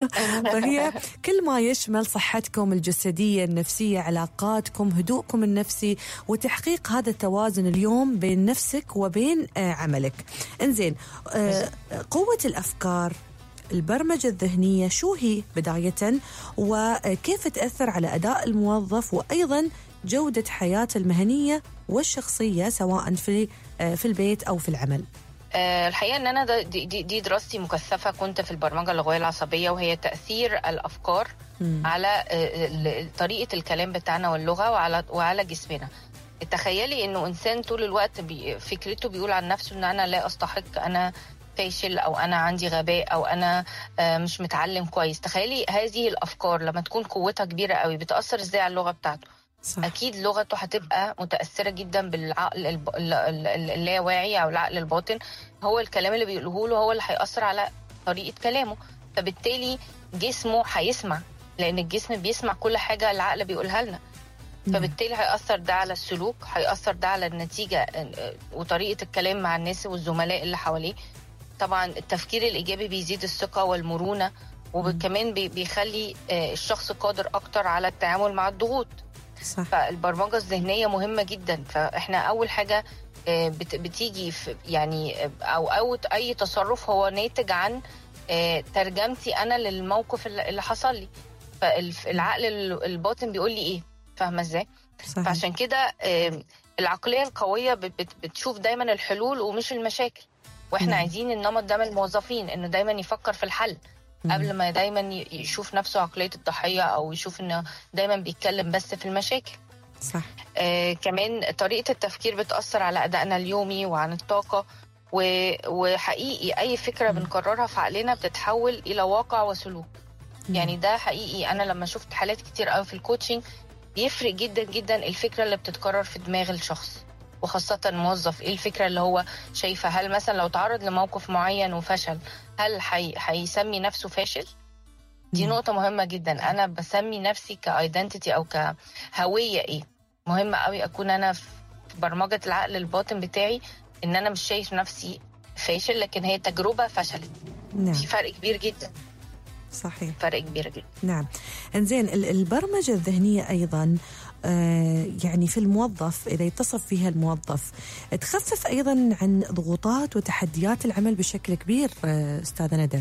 فهي كل ما يشمل صحتكم الجسدية النفسية علاقاتكم هدوءكم النفسي وتحقيق هذا التوازن اليوم بين نفسك وبين آه، عملك انزين آه، قوة الأفكار البرمجة الذهنية شو هي بداية وكيف تأثر على أداء الموظف وأيضا جودة حياته المهنية والشخصية سواء في آه، في البيت أو في العمل آه، الحقيقه ان انا ده- دي, دي, دي دراستي مكثفه كنت في البرمجه اللغويه العصبيه وهي تاثير الافكار مم. على آه، ال- طريقه الكلام بتاعنا واللغه وعلى وعلى جسمنا تخيلي انه انسان طول الوقت بي فكرته بيقول عن نفسه ان انا لا استحق انا فاشل او انا عندي غباء او انا آه، مش متعلم كويس تخيلي هذه الافكار لما تكون قوتها كبيره قوي بتاثر ازاي على اللغه بتاعته صح اكيد لغته هتبقى متاثره جدا بالعقل الب- ال- ال- ال- اللاواعي او العقل الباطن هو الكلام اللي بيقوله له هو اللي هياثر على طريقه كلامه فبالتالي جسمه هيسمع لان الجسم بيسمع كل حاجه العقل بيقولها لنا فبالتالي هيأثر ده على السلوك هيأثر ده على النتيجة آه، وطريقة الكلام مع الناس والزملاء اللي حواليه طبعا التفكير الإيجابي بيزيد الثقة والمرونة وكمان بي- بيخلي آه، الشخص قادر أكتر على التعامل مع الضغوط صح فالبرمجة الذهنية مهمة جدا فإحنا أول حاجة آه، بت- بتيجي في يعني آه، أو أو أي تصرف هو ناتج عن آه، ترجمتي أنا للموقف اللي اللي حصل لي فالعقل الباطن بيقول لي إيه فاهمة إزاي؟ صحيح فعشان كده آم، العقليه القويه بت- بت- بتشوف دايما الحلول ومش المشاكل واحنا نعم. عايزين النمط ده من الموظفين انه دايما يفكر في الحل مم. قبل ما دايما ي- يشوف نفسه عقليه الضحيه او يشوف انه دايما بيتكلم بس في المشاكل صح آه كمان طريقه التفكير بتاثر على ادائنا اليومي وعن الطاقه و- وحقيقي اي فكره مم. بنكررها في عقلنا بتتحول الى واقع وسلوك يعني ده حقيقي انا لما شفت حالات كتير قوي في الكوتشنج بيفرق جدا جدا الفكره اللي بتتكرر في دماغ الشخص وخاصة الموظف ايه الفكرة اللي هو شايفها هل مثلا لو تعرض لموقف معين وفشل هل حي... هيسمي نفسه فاشل دي مم. نقطة مهمة جدا انا بسمي نفسي كايدنتيتي او كهوية ايه مهم قوي اكون انا في برمجة العقل الباطن بتاعي ان انا مش شايف نفسي فاشل لكن هي تجربة فشلت نعم في فرق كبير جدا صحيح فرق كبير جدا نعم انزين ال- البرمجة الذهنية أيضا آه، يعني في الموظف إذا يتصف فيها الموظف تخفف أيضا عن ضغوطات وتحديات العمل بشكل كبير آه، أستاذة ندى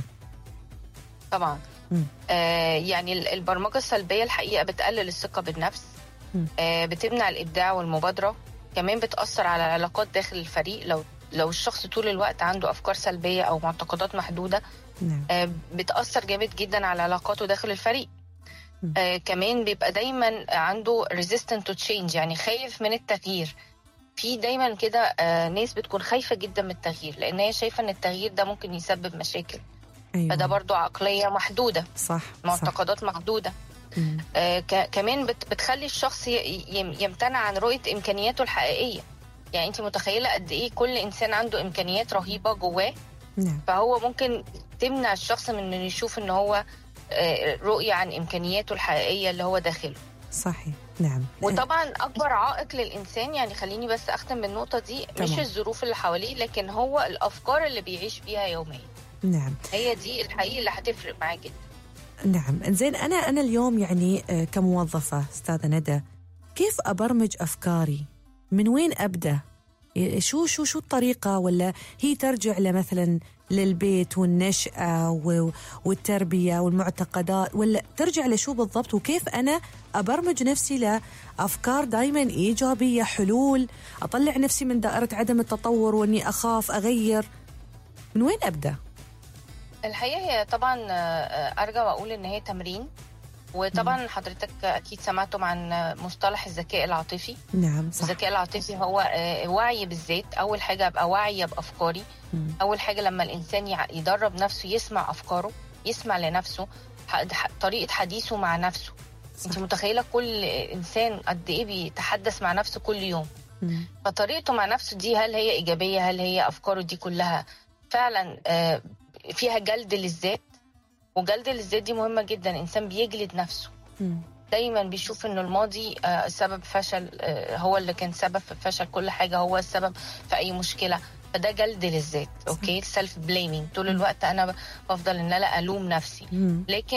طبعا مم. آه يعني ال- البرمجه السلبيه الحقيقه بتقلل الثقه بالنفس مم. آه بتمنع الابداع والمبادره كمان بتاثر على العلاقات داخل الفريق لو لو الشخص طول الوقت عنده افكار سلبيه او معتقدات محدوده نعم آه بتاثر جامد جدا على علاقاته داخل الفريق مم. آه كمان بيبقى دايما عنده resistant to change يعني خايف من التغيير في دايما كده آه ناس بتكون خايفه جدا من التغيير لان هي شايفه ان التغيير ده ممكن يسبب مشاكل أيوة. فده برضو عقليه محدوده صح صح معتقدات محدوده مم. آه ك- كمان بت بتخلي الشخص ي- يم- يمتنع عن رؤيه امكانياته الحقيقيه يعني انت متخيله قد ايه كل انسان عنده امكانيات رهيبه جواه نعم فهو ممكن تمنع الشخص من انه يشوف ان هو آه، رؤيه عن امكانياته الحقيقيه اللي هو داخله صحيح نعم وطبعا اكبر عائق للانسان يعني خليني بس اختم بالنقطه دي مش تمام. الظروف اللي حواليه لكن هو الافكار اللي بيعيش بيها يوميا نعم هي دي الحقيقه اللي هتفرق معاه جدا نعم زين انا انا اليوم يعني آه، كموظفه استاذه ندى كيف ابرمج افكاري من وين ابدا ي- شو شو شو الطريقه ولا هي ترجع لمثلا للبيت والنشأة و- والتربية والمعتقدات ولا ترجع لشو بالضبط وكيف أنا أبرمج نفسي لأفكار دائما إيجابية حلول أطلع نفسي من دائرة عدم التطور وأني أخاف أغير من وين أبدأ؟ الحقيقه هي طبعا آه، آه، ارجع واقول ان هي تمرين وطبعا حضرتك اكيد سمعتم عن آه، مصطلح الذكاء العاطفي نعم صح الذكاء العاطفي هو آه، وعي بالذات اول حاجه ابقى واعيه بافكاري مم. اول حاجه لما الانسان يع- يدرب نفسه يسمع افكاره يسمع لنفسه ح- ح- طريقه حديثه مع نفسه انت صح. متخيله كل انسان قد ايه بيتحدث مع نفسه كل يوم مم. فطريقته مع نفسه دي هل هي ايجابيه هل هي افكاره دي كلها فعلا آه، فيها جلد للذات وجلد للذات دي مهمه جدا الانسان بيجلد نفسه مم. دايما بيشوف انه الماضي آه، سبب فشل آه، هو اللي كان سبب في فشل كل حاجه هو السبب في اي مشكله فده جلد للذات اوكي سيلف بليمينج طول الوقت انا بفضل ان انا الوم نفسي مم. لكن